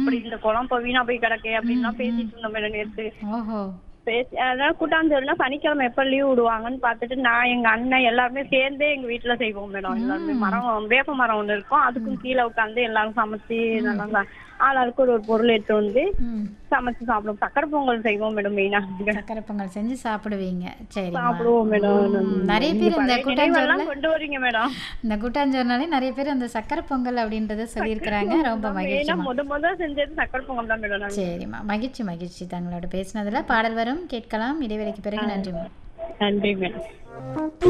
இப்படி இந்த குளம் இப்ப வீணா போய் கிடக்கு அப்படின்லாம் பேசிட்டு இருந்தோம் மேடம் நேத்து ஓஹோ பேசி அதனால கூட்டாஞ்சோறுனா சனிக்கிழமை எப்ப லீவ் விடுவாங்கன்னு பார்த்துட்டு நான் எங்க அண்ணன் எல்லாருமே சேர்ந்தே எங்க வீட்டுல செய்வோம் மேடம் எல்லாருமே மரம் வேப்ப மரம் ஒண்ணு இருக்கும் அதுக்கும் கீழே உட்காந்து எல்லாரும் சமைச்சு நல்லா சா- ஆளாளுக்கு ஒரு ஒரு பொருள் எடுத்து வந்து ம் சமைச்சு சாப்பிடுவோம் சக்கரை பொங்கல் செய்வோம் மேடம் மெயினா சக்கரை பொங்கல் செஞ்சு சாப்பிடுவீங்க சரிம்மா சாப்பிடுவோம் மேடம் ம், நிறைய பேர் இந்த கூட்டாஞ்சோறுல நினைவெல்லாம் கொண்டு வரீங்க மேடம் இந்த கூட்டாஞ்சோறுனாலே நிறைய பேர் அந்த சக்கரை பொங்கல் அப்படின்றத சொல்லியிருக்கிறாங்க ரொம்ப மெயினா மகிழ்ச்சிமா முத முத செஞ்சது சக்கரை பொங்கல் தான் மேடம் நாங்க. சரிம்மா மகிழ்ச்சி மகிழ்ச்சி தங்களோட பேசினதுல பாடல் வரும் கேட்கலாம் இடைவெளிக்கு பிறகு நன்றிம்மா நன்றி மேடம்